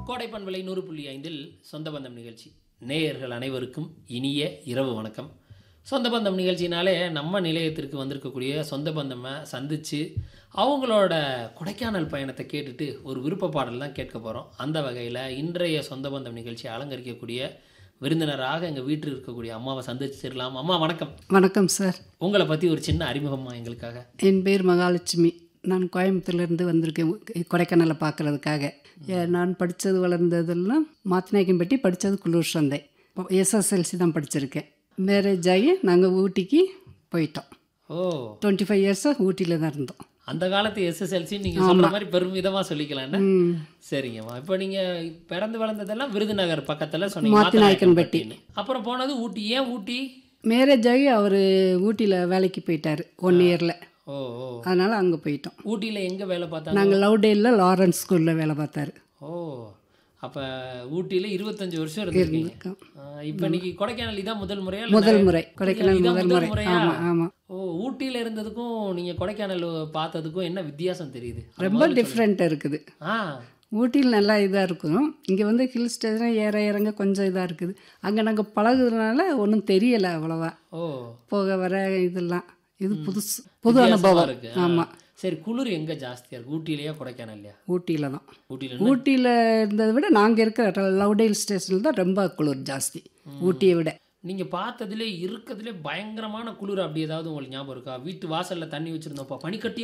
கோடை பண்பலை நூறு புள்ளி ஐந்தில் சொந்த பந்தம் நிகழ்ச்சி நேயர்கள் அனைவருக்கும் இனிய இரவு வணக்கம் சொந்த பந்தம் நிகழ்ச்சினாலே நம்ம நிலையத்திற்கு வந்திருக்கக்கூடிய சொந்த பந்தமை சந்தித்து அவங்களோட கொடைக்கானல் பயணத்தை கேட்டுட்டு ஒரு விருப்ப பாடல் தான் கேட்க போகிறோம் அந்த வகையில் இன்றைய சொந்த பந்தம் நிகழ்ச்சியை அலங்கரிக்கக்கூடிய விருந்தினராக எங்கள் வீட்டில் இருக்கக்கூடிய அம்மாவை சந்திச்சிடலாம் அம்மா வணக்கம் வணக்கம் சார் உங்களை பற்றி ஒரு சின்ன அறிமுகமா எங்களுக்காக என் பேர் மகாலட்சுமி நான் கோயம்புத்தூர்லேருந்து வந்திருக்கேன் கொடைக்கானலை பார்க்குறதுக்காக நான் படித்தது வளர்ந்ததெல்லாம் மாத்தநாயக்கன்பட்டி படித்தது குளூர் சந்தை எஸ்எஸ்எல்சி தான் படிச்சிருக்கேன் மேரேஜ் ஆகி நாங்கள் ஊட்டிக்கு போயிட்டோம் ஓ டுவெண்ட்டி ஃபைவ் இயர்ஸாக ஊட்டியில் தான் இருந்தோம் அந்த காலத்து எஸ்எஸ்எல்சி நீங்கள் சொல்கிற மாதிரி பெருமிதமாக சொல்லிக்கலாம்ல ம். சரிங்கம்மா இப்போ நீங்கள் பிறந்து வளர்ந்ததெல்லாம் விருதுநகர் பக்கத்தில் சொன்னீங்க மாத்திநாயக்கன்பட்டி. மாத்திநாயக்கன்பட்டின்னு. அப்புறம் போனது ஊட்டி ஏன் ஊட்டி மேரேஜ் ஆகி அவர் ஊட்டியில் வேலைக்கு போயிட்டார் ஒன் இயரில் ஓ ஓ அதனால் அங்கே போயிட்டோம் ஊட்டியில் எங்கே வேலை பார்த்தாங்க நாங்கள் லவ்டேலில் லாரன்ஸ் ஸ்கூலில் வேலை பார்த்தாரு ஓ அப்போ ஊட்டியில் இருபத்தஞ்சு வருஷம் இருந்திருக்கீங்க இருக்கோம். இப்போ இன்னைக்கு கொடைக்கானல் இதான் முதல் முறையா இல்ல முதல் நிறைய- முறை கொடைக்கானல் இதான் முதல் முறை முறையா? ஆமாம் ஆமாம் ஓ ஊட்டியில் இருந்ததுக்கும் நீங்கள் கொடைக்கானல் பார்த்ததுக்கும் என்ன வித்தியாசம் தெரியுது ரொம்ப டிஃப்ரெண்ட் இருக்குது ஆ ஊட்டியில் நல்லா இதாக இருக்கும் இங்கே வந்து ஹில் ஸ்டேஷன் ஏற இறங்க கொஞ்சம் இதாக இருக்குது அங்கே நாங்கள் பழகுறதுனால ஒன்றும் தெரியலை அவ்வளோவா ஓ போக வர இதெல்லாம் இது புதுசு புது வித்தியாசமா அனுபவம் இருக்கு ஆமாம் சரி குளிர் எங்க ஜாஸ்தியா இருக்கு ஊட்டியிலையா கொடைக்கானல்லையா ஊட்டியில் தான் ஊட்டியில ஊட்டியில் இருந்ததை விட நாங்கள் இருக்கிற லவ்டேல் ஸ்டேஷனில் தான் ரொம்ப குளிர் ஜாஸ்தி ஊட்டியை விட நீங்க பார்த்ததுல இருக்கிறதுலே பயங்கரமான குளிர் அப்படி ஏதாவது உங்களுக்கு ஞாபகம் இருக்கா வீட்டு வாசல்ல தண்ணி வச்சிருந்தோம்ப்பா பனிக்கட்டி